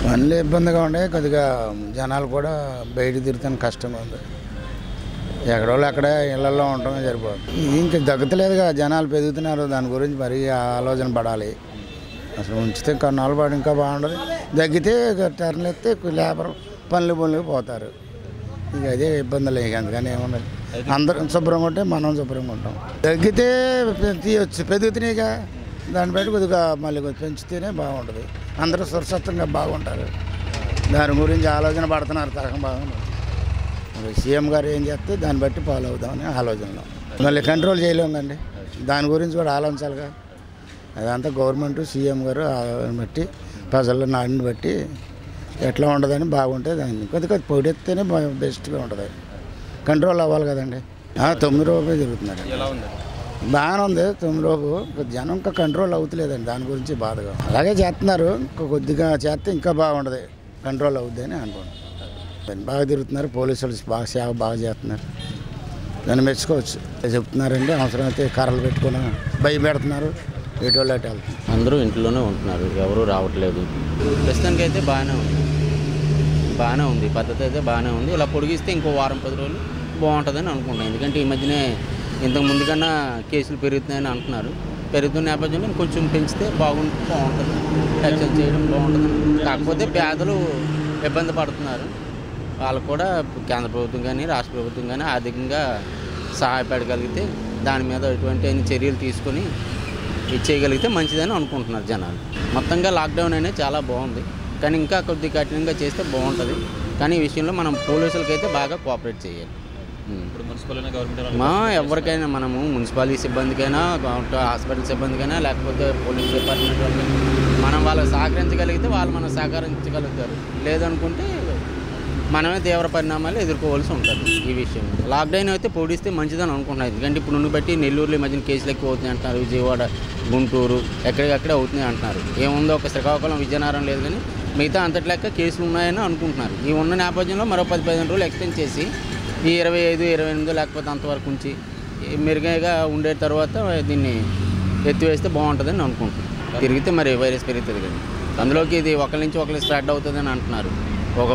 పనులు ఇబ్బందిగా ఉండే కొద్దిగా జనాలు కూడా బయట తిరుగుతాను కష్టంగా ఉంది ఎక్కడో అక్కడే ఇళ్లలో ఉండటమే సరిపోతుంది ఇది ఇంకా తగ్గట్లేదుగా జనాలు పెరుగుతున్నారు దాని గురించి మరీ ఆలోచన పడాలి అసలు ఉంచితే కొన్నాళ్ళు పాటు ఇంకా బాగుండదు తగ్గితే టర్న్లు ఎత్తే లేబర్ పనులు పనులు పోతారు ఇక అదే ఇబ్బందులు ఇక అందుకని ఏమన్నది అందరం శుభ్రంగా ఉంటే మనం శుభ్రంగా ఉంటాం తగ్గితే పె- తీయొచ్చు పెరుగుతున్నాయిగా దాన్ని బట్టి కొద్దిగా మళ్ళీ కొద్దిగా పెంచితేనే బాగుంటుంది అందరూ సురక్షితంగా బాగుంటారు దాని గురించి ఆలోచన పడుతున్నారు తరగం బాగుంది మరి సీఎం గారు ఏం చేస్తే దాన్ని బట్టి ఫాలో అవుదామని ఆలోచనలో మళ్ళీ కంట్రోల్ చేయలేము కండి దాని గురించి కూడా ఆలోచించాలిగా అదంతా గవర్నమెంట్ సీఎం గారు ఆ బట్టి ప్రజల నాడిని బట్టి ఎట్లా ఉండదని బాగుంటే దాన్ని కొద్ది కొద్ది పొడెత్తేనే బెస్ట్గా ఉంటుంది కంట్రోల్ అవ్వాలి కదండి ఆ, తొమ్మిది రూపాయలు తిరుగుతున్నారు ఎలా ఉంది బాగానే ఉంది తొమ్మిది లోపు జనం ఇంకా కంట్రోల్ అవుతలేదండి దాని గురించి బాధగా అలాగే చేస్తున్నారు ఇంకా కొద్దిగా చేస్తే ఇంకా బాగుండదు కంట్రోల్ అవుద్ది అని అనుకుంటున్నాను దాన్ని బాగా తిరుగుతున్నారు పోలీసులు బాగా సేవ బాగా చేస్తున్నారు దాన్ని మెచ్చుకోవచ్చు చెప్తున్నారండి అవసరమైతే కర్రలు పెట్టుకొని భయపెడుతున్నారు ఎటు వాళ్ళు అటు వెళ్తున్నారు అందరూ ఇంట్లోనే ఉంటున్నారు ఎవరు రావట్లేదు ప్రస్తుతానికి అయితే బాగానే ఉంది బాగానే ఉంది పద్ధతి అయితే బాగానే ఉంది ఇలా పొడిగిస్తే ఇంకో వారం పది రోజులు బాగుంటుందని అనుకుంటున్నాను ఎందుకంటే ఈ మధ్యనే ఇంతకు ముందు కన్నా కేసులు పెరుగుతున్నాయని అంటున్నారు పెరుగుతున్న నేపథ్యంలో కొంచెం పెంచితే బాగుంటుంది బాగుంటుంది ఎక్సైజ్ చేయడం బాగుంటుంది కాకపోతే పేదలు ఇబ్బంది పడుతున్నారు వాళ్ళకు కూడా కేంద్ర ప్రభుత్వం కానీ రాష్ట్ర ప్రభుత్వం కానీ ఆర్థికంగా సహాయపడగలిగితే దాని మీద ఎటువంటి అన్ని చర్యలు తీసుకొని ఇచ్చేయగలిగితే మంచిదని అనుకుంటున్నారు జనాలు మొత్తంగా లాక్డౌన్ అనేది చాలా బాగుంది కానీ ఇంకా కొద్ది కఠినంగా చేస్తే బాగుంటుంది కానీ ఈ విషయంలో మనం పోలీసులకైతే బాగా కోఆపరేట్ చేయాలి ఉం. ఇప్పుడు మున్సిపల్ గవర్నమెంట్ మా ఎవరికైనా మనము మున్సిపాలిటీ సిబ్బందికైనా గవర్నమెంట్ హాస్పిటల్ సిబ్బందికైనా లేకపోతే పోలీస్ డిపార్ట్మెంట్ వాళ్ళకి మనం వాళ్ళకి సహకరించగలిగితే వాళ్ళు మనం సహకరించగలుగుతారు లేదనుకుంటే మనమే తీవ్ర పరిణామాలు ఎదుర్కోవాల్సి ఉంటుంది ఈ విషయం లాక్డౌన్ అయితే పొడిస్తే మంచిదని అనుకుంటున్నాను ఎందుకంటే ఇప్పుడు నుండి బట్టి నెల్లూరులో ఈ మధ్యన కేసులు ఎక్కువ అవుతున్నాయి అంటున్నారు విజయవాడ గుంటూరు ఎక్కడికక్కడే అవుతున్నాయి అంటున్నారు ఏముందో ఒక శ్రీకాకుళం విజయనగరం లేదు కానీ మిగతా అంతటి లెక్క కేసులు ఉన్నాయని అనుకుంటున్నారు ఈ ఉన్న నేపథ్యంలో మరో పది పదిహేను రోజులు ఎక్స్టెండ్ చేసి ఈ ఇరవై ఐదు ఇరవై ఎనిమిది లేకపోతే అంతవరకు ఉంచి ఈ మెరుగైగా ఉండే తర్వాత దీన్ని ఎత్తివేస్తే బాగుంటుందని అనుకుంటున్నాను తిరిగితే మరి వైరస్ పెరుగుతుంది కానీ అందులోకి ఇది ఒకరి నుంచి ఒకరికి స్ప్రెడ్ అవుతుందని అంటున్నారు ఒక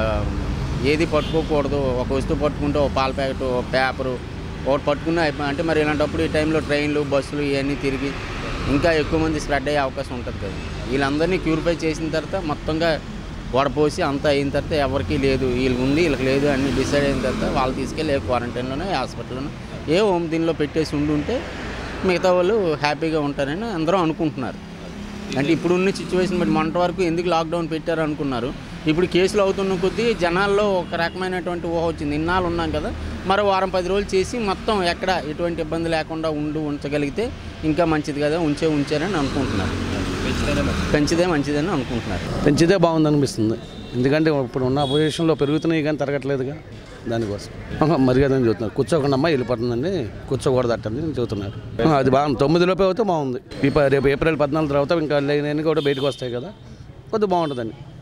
ఏది పట్టుకోకూడదు ఒక వస్తువు పట్టుకుంటే ఒక పాల ప్యాకెట్ ఒక పేపరు ఒకటి పట్టుకున్న అయిపో- అంటే మరి ఇలాంటప్పుడు ఈ టైంలో ట్రైన్లు బస్సులు ఇవన్నీ తిరిగి ఇంకా ఎక్కువ మంది స్ప్రెడ్ అయ్యే అవకాశం ఉంటుంది కదా వీళ్ళందరినీ క్యూరిఫై చేసిన తర్వాత మొత్తంగా వడపోసి అంతా అయిన తర్వాత ఎవరికి లేదు వీళ్ళకి ఉంది వీళ్ళకి లేదు అన్ని డిసైడ్ అయిన తర్వాత వాళ్ళు తీసుకెళ్ళి ఏ క్వారంటైన్లోనే హాస్పిటల్లోనే ఏ హోమ్ దీనిలో పెట్టేసి ఉండి ఉంటే మిగతా వాళ్ళు హ్యాపీగా ఉంటారని అందరూ అనుకుంటున్నారు అంటే ఇప్పుడు ఉన్న సిచ్యువేషన్ బట్టి మొన్నటి వరకు ఎందుకు లాక్డౌన్ పెట్టారు అనుకున్నారు ఇప్పుడు కేసులు అవుతున్న కొద్దీ జనాల్లో ఒక రకమైనటువంటి ఊహ వచ్చింది ఇన్నాళ్ళు ఉన్నాం కదా మరో వారం పది రోజులు చేసి మొత్తం ఎక్కడ ఎటువంటి ఇబ్బంది లేకుండా ఉండి ఉంచగలిగితే ఇంకా మంచిది కదా ఉంచే ఉంచారని అనుకుంటున్నారు పెంచిదే మంచిదని అనుకుంటున్నారు పెంచితే బాగుంది అనిపిస్తుంది ఎందుకంటే ఇప్పుడు ఉన్న పొజిషన్లో పెరుగుతున్నాయి కానీ తరగట్లేదుగా దానికోసం ఆహా, మర్యాదని చెబుతున్నారు కూర్చోకుండా అమ్మ వెళ్ళిపోతుందండి కూర్చోకూడదు అట్టని చెబుతున్నారు ఆహా, అది బాగుంది తొమ్మిది లోపే అయితే బాగుంది ఈ ప- రేపు ఏప్రిల్ పద్నాలుగు తర్వాత ఇంకా లేని కూడా బయటకు వస్తాయి కదా కొద్దిగా బాగుంటుందండి